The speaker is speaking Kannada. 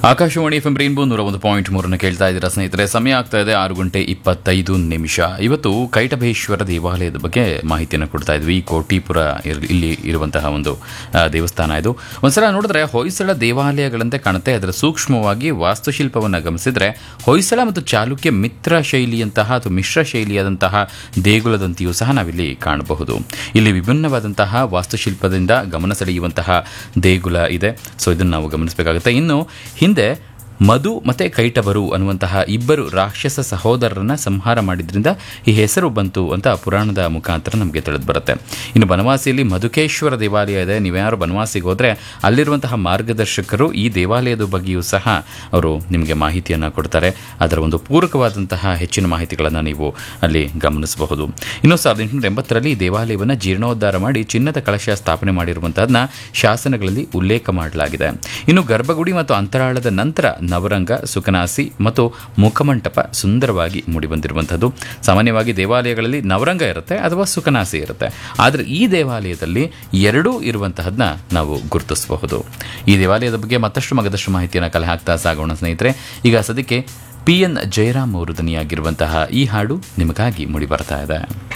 ಆಕಾಶವಾಣಿ ಎಫ್ ಎಂ ರೈನ್ಬೋ ನೂರ ಒಂದು ಪಾಯಿಂಟ್ ಮೂರನ್ನು ಕೇಳ್ತಾ ಇದ್ದೀರಾ ಸ್ನೇಹಿತರೆ ಸಮಯ ಆಗ್ತಾ ಇದೆ ಆರು ಗಂಟೆ ಇಪ್ಪತ್ತೈದು ನಿಮಿಷ ಇವತ್ತು ಕೈಟಭೇಶ್ವರ ದೇವಾಲಯದ ಬಗ್ಗೆ ಮಾಹಿತಿಯನ್ನು ಕೊಡ್ತಾ ಇದ್ವಿ ಕೋಟಿಪುರ ಇರ್- ಇಲ್ಲಿ ಇರುವಂತಹ ಒಂದು ಆ, ದೇವಸ್ಥಾನ ಇದು ಒಂದ್ಸಲ ನೋಡಿದ್ರೆ ಹೊಯ್ಸಳ ದೇವಾಲಯಗಳಂತೆ ಕಾಣುತ್ತೆ ಅದರ ಸೂಕ್ಷ್ಮವಾಗಿ ವಾಸ್ತುಶಿಲ್ಪವನ್ನು ಗಮನಿಸಿದ್ರೆ ಹೊಯ್ಸಳ ಮತ್ತು ಚಾಲುಕ್ಯ ಮಿತ್ರ ಶೈಲಿಯಂತಹ ಅಥವಾ ಮಿಶ್ರ ಶೈಲಿಯಾದಂತಹ ದೇಗುಲದಂತೆಯೂ ಸಹ ನಾವಿಲ್ಲಿ ಕಾಣಬಹುದು ಇಲ್ಲಿ ವಿಭಿನ್ನವಾದಂತಹ ವಾಸ್ತುಶಿಲ್ಪದಿಂದ ಗಮನ ಸೆಳೆಯುವಂತಹ ದೇಗುಲ ಇದೆ ಸೊ ಇದನ್ನು ನಾವು ಗಮನಿಸಬೇಕಾಗುತ್ತೆ ಇನ್ನು ಹಿಂದೆ ಮಧು ಮತ್ತೆ ಕೈಟಬರು ಅನ್ನುವಂತಹ ಇಬ್ಬರು ರಾಕ್ಷಸ ಸಹೋದರರನ್ನ ಸಂಹಾರ ಮಾಡಿದ್ರಿಂದ ಈ ಹೆಸರು ಬಂತು ಅಂತ ಪುರಾಣದ ಮುಖಾಂತರ ನಮಗೆ ತಿಳಿದು ಬರುತ್ತೆ ಇನ್ನು ಬನವಾಸಿಯಲ್ಲಿ ಮಧುಕೇಶ್ವರ ದೇವಾಲಯ ಇದೆ ನೀವ್ಯಾರು ಬನವಾಸಿಗೆ ಹೋದ್ರೆ ಅಲ್ಲಿರುವಂತಹ ಮಾರ್ಗದರ್ಶಕರು ಈ ದೇವಾಲಯದ ಬಗ್ಗೆಯೂ ಸಹ ಅವರು ನಿಮಗೆ ಮಾಹಿತಿಯನ್ನು ಕೊಡ್ತಾರೆ ಅದರ ಒಂದು ಪೂರಕವಾದಂತಹ ಹೆಚ್ಚಿನ ಮಾಹಿತಿಗಳನ್ನು ನೀವು ಅಲ್ಲಿ ಗಮನಿಸಬಹುದು ಇನ್ನು ಸಾವಿರದ ಎಂಟುನೂರ ಎಂಬತ್ತರಲ್ಲಿ ಈ ದೇವಾಲಯವನ್ನು ಜೀರ್ಣೋದ್ಧಾರ ಮಾಡಿ ಚಿನ್ನದ ಕಳಶ ಸ್ಥಾಪನೆ ಮಾಡಿರುವಂತಹದನ್ನ ಶಾಸನಗಳಲ್ಲಿ ಉಲ್ಲೇಖ ಮಾಡಲಾಗಿದೆ ಇನ್ನು ಗರ್ಭಗುಡಿ ಮತ್ತು ಅಂತರಾಳದ ನಂತರ ನವರಂಗ ಸುಕನಾಸಿ ಮತ್ತು ಮುಖಮಂಟಪ ಸುಂದರವಾಗಿ ಮೂಡಿಬಂದಿರುವಂಥದ್ದು ಸಾಮಾನ್ಯವಾಗಿ ದೇವಾಲಯಗಳಲ್ಲಿ ನವರಂಗ ಇರುತ್ತೆ ಅಥವಾ ಸುಕನಾಸಿ ಇರುತ್ತೆ ಆದರೆ ಈ ದೇವಾಲಯದಲ್ಲಿ ಎರಡೂ ಇರುವಂತಹದನ್ನ ನಾವು ಗುರುತಿಸಬಹುದು ಈ ದೇವಾಲಯದ ಬಗ್ಗೆ ಮತ್ತಷ್ಟು ಮಗದಷ್ಟು ಮಾಹಿತಿಯನ್ನು ಕಲೆ ಹಾಕ್ತಾ ಸಾಗೋಣ ಸ್ನೇಹಿತರೆ ಈಗ ಸದ್ಯಕ್ಕೆ ಪಿ ಎನ್ ಜಯರಾಮ್ ಅವರು ದನಿಯಾಗಿರುವಂತಹ ಈ ಹಾಡು ನಿಮಗಾಗಿ ಮೂಡಿ ಬರ್ತಾ ಇದೆ